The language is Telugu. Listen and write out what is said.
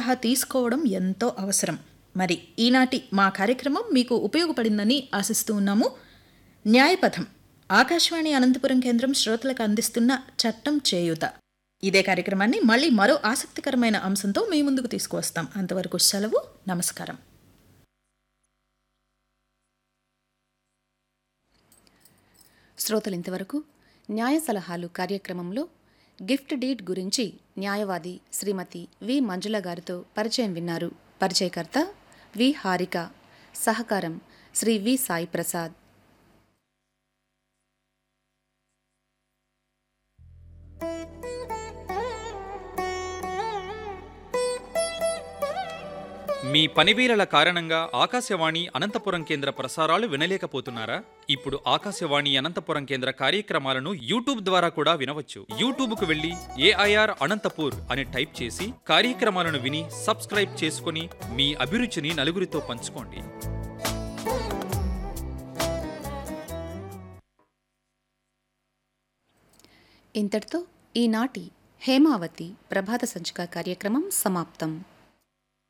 సలహా తీసుకోవడం ఎంతో అవసరం మరి ఈనాటి మా కార్యక్రమం మీకు ఉపయోగపడిందని ఆశిస్తూ ఉన్నాము న్యాయపథం ఆకాశవాణి అనంతపురం కేంద్రం శ్రోతలకు అందిస్తున్న చట్టం చేయూత ఇదే కార్యక్రమాన్ని మళ్ళీ మరో ఆసక్తికరమైన అంశంతో మీ ముందుకు తీసుకువస్తాం అంతవరకు సెలవు నమస్కారం శ్రోతలు ఇంతవరకు న్యాయ సలహాలు కార్యక్రమంలో గిఫ్ట్ డీడ్ గురించి న్యాయవాది శ్రీమతి వి మంజుల గారితో పరిచయం విన్నారు పరిచయకర్త వి హారిక సహకారం శ్రీ వి సాయి ప్రసాద్ మీ పనివీరల కారణంగా ఆకాశవాణి అనంతపురం కేంద్ర ప్రసారాలు వినలేకపోతున్నారా ఇప్పుడు ఆకాశవాణి అనంతపురం కేంద్ర కార్యక్రమాలను యూట్యూబ్ ద్వారా కూడా వినవచ్చు యూట్యూబ్ కు వెళ్లి ఏఐఆర్ అనంతపూర్ అని టైప్ చేసి కార్యక్రమాలను విని సబ్స్క్రైబ్ చేసుకుని మీ అభిరుచిని నలుగురితో పంచుకోండి ఇంతటితో ఈనాటి హేమావతి ప్రభాత సంచిక కార్యక్రమం సమాప్తం